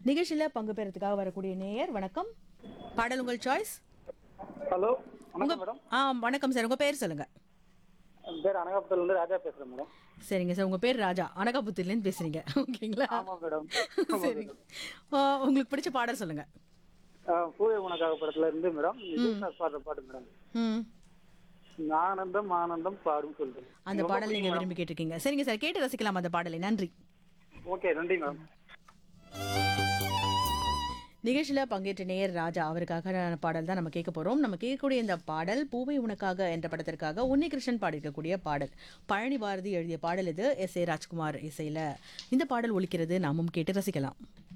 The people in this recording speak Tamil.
நிகழ்ச்சியில் பங்கு பெறத்துக்காக வரக்கூடிய நேயர் வணக்கம் பாடல் உங்கள் சாய்ஸ் ஹலோ உங்க வணக்கம் மேடம் ஆ வணக்கம் சார் உங்கள் பேர் சொல்லுங்கள் என் பேர் அனகாபுரத்துல இருந்து ராஜா பேசுறேன் மேடம் சரிங்க சார் உங்கள் பேர் ராஜா அனகாபுத்திலேருந்து பேசுகிறீங்க ஓகேங்களா ஆமா மேடம் சரிங்க ஆ, உங்களுக்கு பிடிச்ச பாடல் சொல்லுங்கள் பூவே உனக்காக படத்துல இருந்து மேடம் விஜயகாந்த் பாடுற பாட்டு மேடம் ம் ஆனந்தம் ஆனந்தம் பாடும் சொல்றேன் அந்த பாடல் நீங்கள் விரும்பி கேட்டிருக்கீங்க சரிங்க சார் கேட்டு ரசிக்கலாம் அந்த பாடலை நன்றி ஓகே நன்றி மேடம் நிகழ்ச்சியில் பங்கேற்ற நேயர் ராஜா அவருக்காக பாடல் தான் நம்ம கேட்க போகிறோம் நம்ம கேட்கக்கூடிய இந்த பாடல் பூவை உனக்காக என்ற படத்திற்காக உன்னிகிருஷ்ணன் பாடியிருக்கக்கூடிய பாடல் பழனி பாரதி எழுதிய பாடல் இது எஸ் ஏ ராஜ்குமார் இசையில் இந்த பாடல் ஒலிக்கிறது நாமும் கேட்டு ரசிக்கலாம்